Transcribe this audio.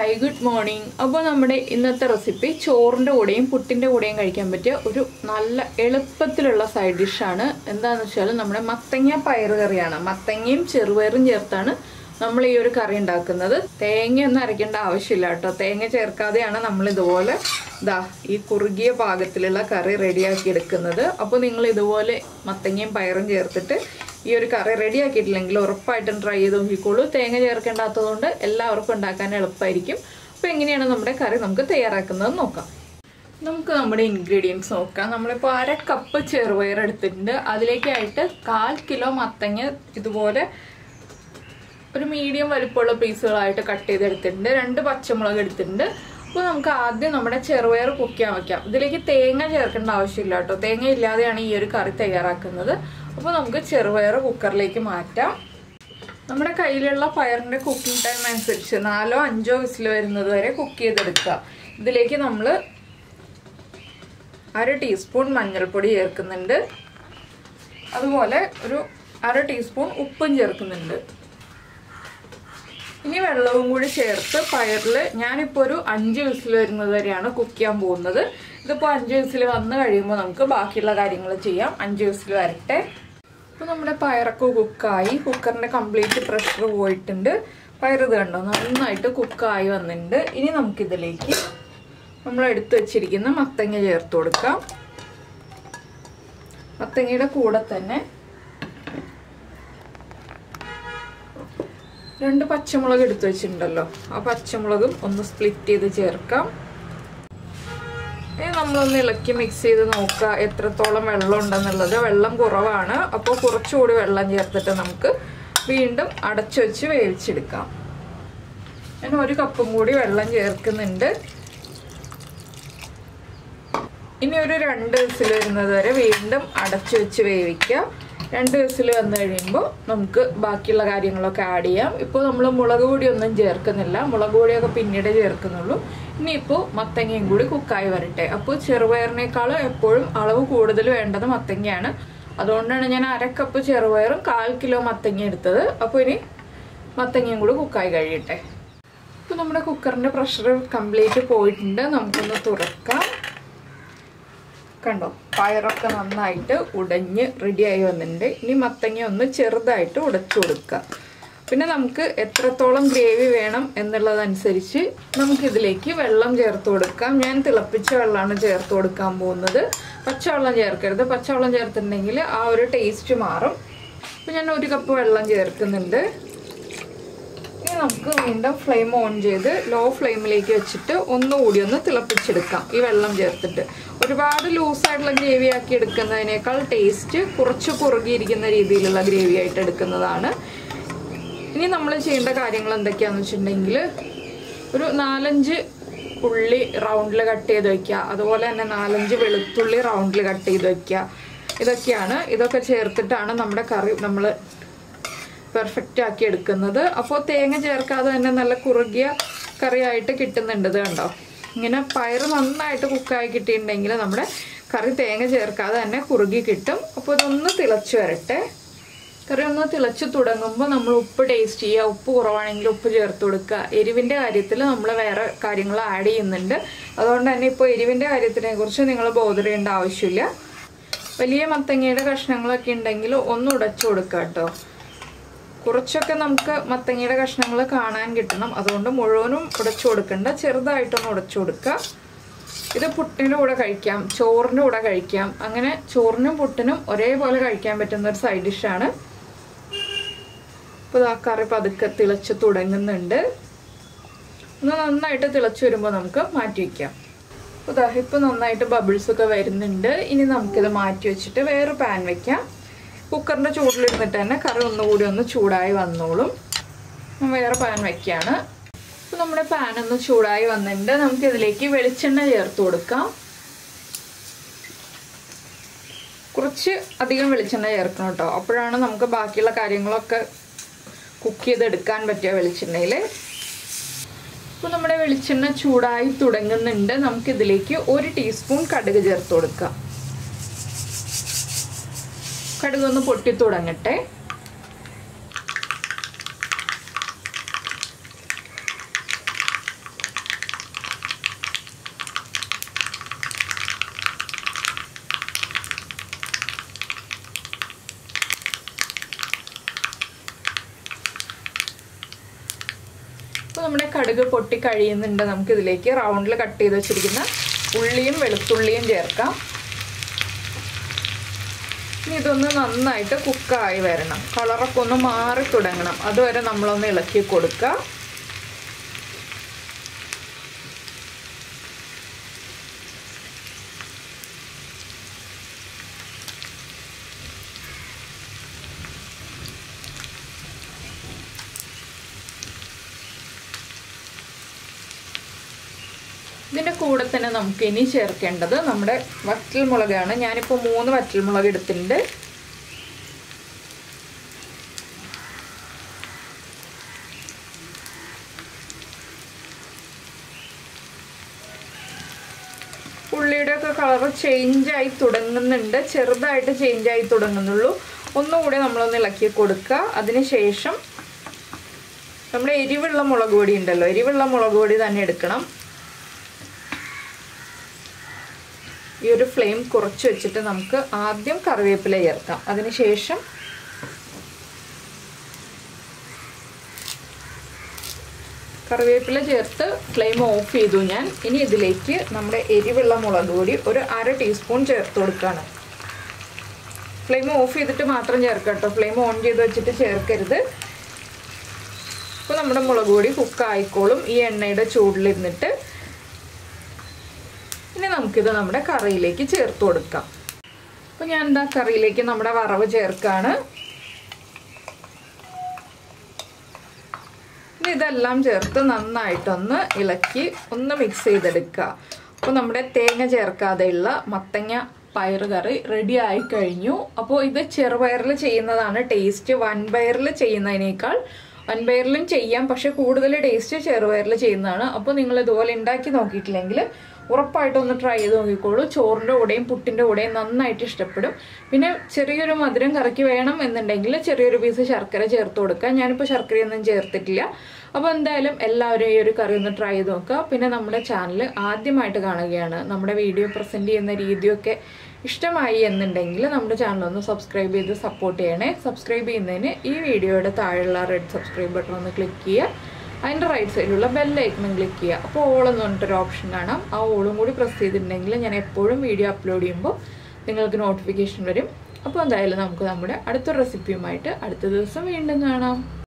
hi good morning അപ്പോൾ നമ്മുടെ ഇന്നത്തെ റെസിപ്പി ചോറിൻ്റെ കൂടെയും പുട്ടിൻ്റെ കൂടെയും കഴിക്കാൻ പറ്റിയ ഒരു നല്ല എളുപ്പത്തിലുള്ള സൈഡ് ഡിഷാണ് എന്താണെന്ന് വെച്ചാൽ നമ്മുടെ മത്തങ്ങ പയറ് കറിയാണ് മത്തങ്ങയും ചെറുപയറും ചേർത്താണ് നമ്മൾ ഈ ഒരു കറി ഉണ്ടാക്കുന്നത് തേങ്ങയൊന്നും അരയ്ക്കേണ്ട ആവശ്യമില്ല കേട്ടോ തേങ്ങ ചേർക്കാതെയാണ് നമ്മൾ ഇതുപോലെ ദാ ഈ കുറുകിയ പാകത്തിലുള്ള കറി റെഡിയാക്കി എടുക്കുന്നത് അപ്പോൾ നിങ്ങൾ ഇതുപോലെ മത്തങ്ങയും പയറും ചേർത്തിട്ട് ഈ ഒരു കറി റെഡി ആക്കിയിട്ടില്ലെങ്കിൽ ഉറപ്പായിട്ടും ട്രൈ ചെയ്ത് നോക്കിക്കോളൂ തേങ്ങ ചേർക്കേണ്ടാത്തതുകൊണ്ട് എല്ലാവർക്കും ഉണ്ടാക്കാൻ എളുപ്പമായിരിക്കും അപ്പോൾ എങ്ങനെയാണ് നമ്മുടെ കറി നമുക്ക് തയ്യാറാക്കുന്നത് നോക്കാം നമുക്ക് നമ്മുടെ ഇൻഗ്രീഡിയൻസ് നോക്കാം നമ്മളിപ്പോൾ അര കപ്പ് ചെറുപയർ എടുത്തിട്ടുണ്ട് അതിലേക്കായിട്ട് കാൽ കിലോ മത്തങ്ങ ഇതുപോലെ ഒരു മീഡിയം വലിപ്പമുള്ള പീസുകളായിട്ട് കട്ട് ചെയ്തെടുത്തിട്ടുണ്ട് രണ്ട് പച്ചമുളക് എടുത്തിട്ടുണ്ട് അപ്പോൾ നമുക്ക് ആദ്യം നമ്മുടെ ചെറുപയർ കുക്ക് ചെയ്യാൻ വെക്കാം ഇതിലേക്ക് തേങ്ങ ചേർക്കേണ്ട ആവശ്യമില്ല കേട്ടോ തേങ്ങ ഇല്ലാതെയാണ് ഈ ഒരു കറി തയ്യാറാക്കുന്നത് അപ്പോൾ നമുക്ക് ചെറുപയർ കുക്കറിലേക്ക് മാറ്റാം നമ്മുടെ കയ്യിലുള്ള പയറിൻ്റെ കുക്കിംഗ് ടൈം അനുസരിച്ച് നാലോ അഞ്ചോ വിസിൽ വരുന്നത് വരെ കുക്ക് ചെയ്തെടുക്കുക ഇതിലേക്ക് നമ്മൾ അര ടീസ്പൂൺ മഞ്ഞൾപ്പൊടി ചേർക്കുന്നുണ്ട് അതുപോലെ ഒരു അര ടീസ്പൂൺ ഉപ്പും ചേർക്കുന്നുണ്ട് ഇനി വെള്ളവും കൂടി ചേർത്ത് പയറിൽ ഞാനിപ്പോൾ ഒരു അഞ്ച് വിസിൽ വരുന്നത് വരെയാണ് കുക്ക് ചെയ്യാൻ പോകുന്നത് ഇതിപ്പോൾ അഞ്ച് വിസിൽ വന്നു കഴിയുമ്പോൾ നമുക്ക് ബാക്കിയുള്ള കാര്യങ്ങൾ ചെയ്യാം അഞ്ച് വിസിൽ വരട്ടെ ഇപ്പോൾ നമ്മുടെ പയറൊക്കെ കുക്കായി കുക്കറിൻ്റെ കംപ്ലീറ്റ് പ്രഷർ പോയിട്ടുണ്ട് പയർ ഇത് കണ്ടോ നന്നായിട്ട് കുക്കായി വന്നിട്ടുണ്ട് ഇനി നമുക്കിതിലേക്ക് നമ്മൾ എടുത്തു വെച്ചിരിക്കുന്ന മത്തങ്ങ ചേർത്ത് കൊടുക്കാം മത്തങ്ങയുടെ കൂടെ തന്നെ രണ്ട് പച്ചമുളക് എടുത്തു വെച്ചിട്ടുണ്ടല്ലോ ആ പച്ചമുളകും ഒന്ന് സ്പ്ലിറ്റ് ചെയ്ത് ചേർക്കാം ഇനി നമ്മളൊന്ന് ഇളക്കി മിക്സ് ചെയ്ത് നോക്കുക എത്രത്തോളം വെള്ളം ഉണ്ടെന്നുള്ളത് വെള്ളം കുറവാണ് അപ്പോൾ കുറച്ചുകൂടി വെള്ളം ചേർത്തിട്ട് നമുക്ക് വീണ്ടും അടച്ചു വെച്ച് വേവിച്ചെടുക്കാം ഞാൻ ഒരു കപ്പും കൂടി വെള്ളം ചേർക്കുന്നുണ്ട് ഇനി ഒരു രണ്ട് വിസിൽ വരുന്നത് വരെ വീണ്ടും അടച്ചു വെച്ച് വേവിക്കുക രണ്ട് വിസിൽ വന്നു കഴിയുമ്പോൾ നമുക്ക് ബാക്കിയുള്ള കാര്യങ്ങളൊക്കെ ആഡ് ചെയ്യാം ഇപ്പോൾ നമ്മൾ മുളക് പൊടി ഒന്നും ചേർക്കുന്നില്ല മുളക് പൊടിയൊക്കെ പിന്നീട് ചേർക്കുന്നുള്ളൂ ഇനിയിപ്പോൾ മത്തങ്ങയും കൂടി കുക്കായി വരട്ടെ അപ്പോൾ ചെറുപയറിനേക്കാളും എപ്പോഴും അളവ് കൂടുതൽ വേണ്ടത് മത്തങ്ങയാണ് അതുകൊണ്ടാണ് ഞാൻ അര കപ്പ് ചെറുപയറും കാൽ കിലോ മത്തങ്ങ എടുത്തത് അപ്പോൾ ഇനി മത്തങ്ങയും കൂടി കുക്കായി കഴിയട്ടെ ഇപ്പോൾ നമ്മുടെ കുക്കറിൻ്റെ പ്രഷർ കംപ്ലീറ്റ് പോയിട്ടുണ്ട് നമുക്കൊന്ന് തുറക്കാം കണ്ടോ പയറൊക്കെ നന്നായിട്ട് ഉടഞ്ഞ് റെഡിയായി വന്നിട്ടുണ്ട് ഇനി മത്തങ്ങ ഒന്ന് ചെറുതായിട്ട് ഉടച്ചു കൊടുക്കുക പിന്നെ നമുക്ക് എത്രത്തോളം ഗ്രേവി വേണം എന്നുള്ളതനുസരിച്ച് നമുക്കിതിലേക്ക് വെള്ളം ചേർത്ത് കൊടുക്കാം ഞാൻ തിളപ്പിച്ച വെള്ളമാണ് ചേർത്ത് കൊടുക്കാൻ പോകുന്നത് പച്ചവെള്ളം ചേർക്കരുത് പച്ചവെള്ളം ചേർത്തിട്ടുണ്ടെങ്കിൽ ആ ഒരു ടേസ്റ്റ് മാറും അപ്പം ഞാൻ ഒരു കപ്പ് വെള്ളം ചേർക്കുന്നുണ്ട് ഇനി നമുക്ക് വീണ്ടും ഫ്ലെയിം ഓൺ ചെയ്ത് ലോ ഫ്ലെയിമിലേക്ക് വെച്ചിട്ട് ഒന്നുകൂടി ഒന്ന് തിളപ്പിച്ചെടുക്കാം ഈ വെള്ളം ചേർത്തിട്ട് ഒരുപാട് ലൂസായിട്ടുള്ള ഗ്രേവി ആക്കി എടുക്കുന്നതിനേക്കാൾ ടേസ്റ്റ് കുറച്ച് കുറുകിയിരിക്കുന്ന രീതിയിലുള്ള ഗ്രേവി ആയിട്ട് എടുക്കുന്നതാണ് ഇനി നമ്മൾ ചെയ്യേണ്ട കാര്യങ്ങൾ എന്തൊക്കെയാണെന്ന് വെച്ചിട്ടുണ്ടെങ്കിൽ ഒരു നാലഞ്ച് ഉള്ളി റൗണ്ടിൽ കട്ട് ചെയ്ത് വയ്ക്കുക അതുപോലെ തന്നെ നാലഞ്ച് വെളുത്തുള്ളി റൗണ്ടിൽ കട്ട് ചെയ്ത് വയ്ക്കുക ഇതൊക്കെയാണ് ഇതൊക്കെ ചേർത്തിട്ടാണ് നമ്മുടെ കറി നമ്മൾ പെർഫെക്റ്റ് ആക്കി എടുക്കുന്നത് അപ്പോൾ തേങ്ങ ചേർക്കാതെ തന്നെ നല്ല കുറുകിയ കറിയായിട്ട് കിട്ടുന്നുണ്ട് ഇത് കണ്ടോ ഇങ്ങനെ പയർ നന്നായിട്ട് കുക്കായി കിട്ടിയിട്ടുണ്ടെങ്കിൽ നമ്മുടെ കറി തേങ്ങ ചേർക്കാതെ തന്നെ കുറുകി കിട്ടും അപ്പോൾ ഇതൊന്ന് തിളച്ച് വരട്ടെ കറി ഒന്ന് തിളച്ച് തുടങ്ങുമ്പോൾ നമ്മൾ ഉപ്പ് ടേസ്റ്റ് ചെയ്യുക ഉപ്പ് കുറവാണെങ്കിൽ ഉപ്പ് ചേർത്ത് കൊടുക്കുക എരിവിൻ്റെ കാര്യത്തിൽ നമ്മൾ വേറെ കാര്യങ്ങൾ ആഡ് ചെയ്യുന്നുണ്ട് അതുകൊണ്ട് തന്നെ ഇപ്പോൾ എരിവിൻ്റെ കാര്യത്തിനെ കുറിച്ച് നിങ്ങൾ ബോധറിയേണ്ട ആവശ്യമില്ല വലിയ മത്തങ്ങയുടെ കഷ്ണങ്ങളൊക്കെ ഉണ്ടെങ്കിൽ ഒന്ന് ഉടച്ചു കൊടുക്കുക കേട്ടോ കുറച്ചൊക്കെ നമുക്ക് മത്തങ്ങയുടെ കഷ്ണങ്ങൾ കാണാൻ കിട്ടണം അതുകൊണ്ട് മുഴുവനും ഉടച്ചു കൊടുക്കണ്ട ചെറുതായിട്ടൊന്ന് ഉടച്ചു കൊടുക്കുക ഇത് പുട്ടിൻ്റെ കൂടെ കഴിക്കാം ചോറിൻ്റെ കൂടെ കഴിക്കാം അങ്ങനെ ചോറിനും പുട്ടിനും ഒരേപോലെ കഴിക്കാൻ പറ്റുന്ന ഒരു സൈഡ് ഡിഷാണ് ഇപ്പോൾ ആ കറി പതുക്കെ തിളച്ച് തുടങ്ങുന്നുണ്ട് ഒന്ന് നന്നായിട്ട് തിളച്ച് വരുമ്പോൾ നമുക്ക് മാറ്റി വയ്ക്കാം അപ്പോൾ ദാ ഇപ്പോൾ നന്നായിട്ട് ബബിൾസ് ഒക്കെ വരുന്നുണ്ട് ഇനി നമുക്കിത് മാറ്റി വെച്ചിട്ട് വേറെ പാൻ വെക്കാം കുക്കറിൻ്റെ ചൂടിലിരുന്നിട്ട് തന്നെ കറി ഒന്നുകൂടി ഒന്ന് ചൂടായി വന്നോളും ഞാൻ വേറെ പാൻ വെക്കുകയാണ് അപ്പോൾ നമ്മുടെ പാൻ ഒന്ന് ചൂടായി വന്നിട്ടുണ്ട് നമുക്കിതിലേക്ക് വെളിച്ചെണ്ണ ചേർത്ത് കൊടുക്കാം കുറച്ച് അധികം വെളിച്ചെണ്ണ ചേർക്കണം കേട്ടോ അപ്പോഴാണ് നമുക്ക് ബാക്കിയുള്ള കാര്യങ്ങളൊക്കെ കുക്ക് ചെയ്തെടുക്കാൻ പറ്റുക വെളിച്ചെണ്ണയിൽ ഇപ്പോൾ നമ്മുടെ വെളിച്ചെണ്ണ ചൂടായി തുടങ്ങുന്നുണ്ട് നമുക്കിതിലേക്ക് ഒരു ടീസ്പൂൺ കടുക് ചേർത്ത് കൊടുക്കാം കടുക് ഒന്ന് പൊട്ടി തുടങ്ങട്ടെ നമ്മുടെ കടുക് പൊട്ടി കഴിയുന്നുണ്ട് നമുക്ക് ഇതിലേക്ക് റൗണ്ടിൽ കട്ട് ചെയ്ത് വെച്ചിരിക്കുന്ന ഉള്ളിയും വെളുത്തുള്ളിയും ചേർക്കാം ഇനി ഇതൊന്ന് നന്നായിട്ട് കുക്കായി വരണം കളറൊക്കെ ഒന്ന് മാറി തുടങ്ങണം അതുവരെ നമ്മളൊന്ന് ഇളക്കി കൊടുക്കുക ഇതിൻ്റെ കൂടെ തന്നെ നമുക്ക് ഇനി ചേർക്കേണ്ടത് നമ്മുടെ വറ്റൽ മുളകാണ് ഞാനിപ്പോൾ മൂന്ന് വറ്റൽ മുളക് എടുത്തിട്ടുണ്ട് ഉള്ളിയുടെ ഒക്കെ കളർ ചേഞ്ച് ആയി തുടങ്ങുന്നുണ്ട് ചെറുതായിട്ട് ചേഞ്ച് ആയി തുടങ്ങുന്നുള്ളൂ ഒന്നുകൂടി നമ്മളൊന്ന് ഇളക്കി കൊടുക്കുക അതിനുശേഷം നമ്മുടെ എരിവുള്ള മുളക് പൊടി ഉണ്ടല്ലോ എരിവുള്ള മുളക് പൊടി തന്നെ എടുക്കണം ഈ ഒരു ഫ്ലെയിം കുറച്ച് വെച്ചിട്ട് നമുക്ക് ആദ്യം കറിവേപ്പില ചേർക്കാം അതിനുശേഷം കറിവേപ്പില ചേർത്ത് ഫ്ലെയിം ഓഫ് ചെയ്തു ഞാൻ ഇനി ഇതിലേക്ക് നമ്മുടെ എരിവുള്ള മുളക് പൊടി ഒരു അര ടീസ്പൂൺ ചേർത്ത് കൊടുക്കുകയാണ് ഫ്ലെയിം ഓഫ് ചെയ്തിട്ട് മാത്രം ചേർക്കാം കേട്ടോ ഫ്ലെയിം ഓൺ ചെയ്ത് വെച്ചിട്ട് ചേർക്കരുത് ഇപ്പോൾ നമ്മുടെ മുളക് പൊടി കുക്കായിക്കോളും ഈ എണ്ണയുടെ ചൂടിലിരുന്നിട്ട് ഇനി നമുക്കിത് നമ്മുടെ കറിയിലേക്ക് ചേർത്ത് കൊടുക്കാം അപ്പോൾ ഞാൻ എന്താ കറിയിലേക്ക് നമ്മുടെ വറവ് ചേർക്കാണ് ഇനി ഇതെല്ലാം ചേർത്ത് നന്നായിട്ടൊന്ന് ഇളക്കി ഒന്ന് മിക്സ് ചെയ്തെടുക്കുക അപ്പോൾ നമ്മുടെ തേങ്ങ ചേർക്കാതെയുള്ള മത്തങ്ങ പയറ് കറി റെഡി ആയി കഴിഞ്ഞു അപ്പോൾ ഇത് ചെറുപയറിൽ ചെയ്യുന്നതാണ് ടേസ്റ്റ് വൻപയറിൽ ചെയ്യുന്നതിനേക്കാൾ വൻപയറിലും ചെയ്യാം പക്ഷെ കൂടുതൽ ടേസ്റ്റ് ചെറുപയറിൽ ചെയ്യുന്നതാണ് അപ്പോൾ നിങ്ങൾ ഇതുപോലെ ഉണ്ടാക്കി നോക്കിയിട്ടില്ലെങ്കിൽ ഉറപ്പായിട്ടും ഒന്ന് ട്രൈ ചെയ്ത് നോക്കിക്കോളൂ ചോറിൻ്റെ കൂടെയും പുട്ടിൻ്റെ കൂടെയും നന്നായിട്ട് ഇഷ്ടപ്പെടും പിന്നെ ചെറിയൊരു മധുരം കറിക്ക് വേണം എന്നുണ്ടെങ്കിൽ ചെറിയൊരു പീസ് ശർക്കര ചേർത്ത് കൊടുക്കുക ഞാനിപ്പോൾ ശർക്കരയൊന്നും ചേർത്തിട്ടില്ല അപ്പോൾ എന്തായാലും എല്ലാവരും ഈ ഒരു കറി ഒന്ന് ട്രൈ ചെയ്ത് നോക്കുക പിന്നെ നമ്മുടെ ചാനൽ ആദ്യമായിട്ട് കാണുകയാണ് നമ്മുടെ വീഡിയോ പ്രസൻറ്റ് ചെയ്യുന്ന രീതിയൊക്കെ ഇഷ്ടമായി എന്നുണ്ടെങ്കിൽ നമ്മുടെ ചാനൽ ഒന്ന് സബ്സ്ക്രൈബ് ചെയ്ത് സപ്പോർട്ട് ചെയ്യണേ സബ്സ്ക്രൈബ് ചെയ്യുന്നതിന് ഈ വീഡിയോയുടെ താഴെയുള്ള റെഡ് സബ്സ്ക്രൈബ് ബട്ടൺ ഒന്ന് ക്ലിക്ക് ചെയ്യുക അതിൻ്റെ റൈറ്റ് സൈഡിലുള്ള ബെല്ലൈക്കണും ക്ലിക്ക് ചെയ്യുക അപ്പോൾ ഓൾ എന്ന് പറഞ്ഞിട്ടൊരു ഓപ്ഷൻ കാണാം ആ ഓളും കൂടി പ്രസ് ചെയ്തിട്ടുണ്ടെങ്കിൽ ഞാൻ എപ്പോഴും വീഡിയോ അപ്ലോഡ് ചെയ്യുമ്പോൾ നിങ്ങൾക്ക് നോട്ടിഫിക്കേഷൻ വരും അപ്പോൾ എന്തായാലും നമുക്ക് നമ്മുടെ അടുത്ത റെസിപ്പിയുമായിട്ട് അടുത്ത ദിവസം വീണ്ടും കാണാം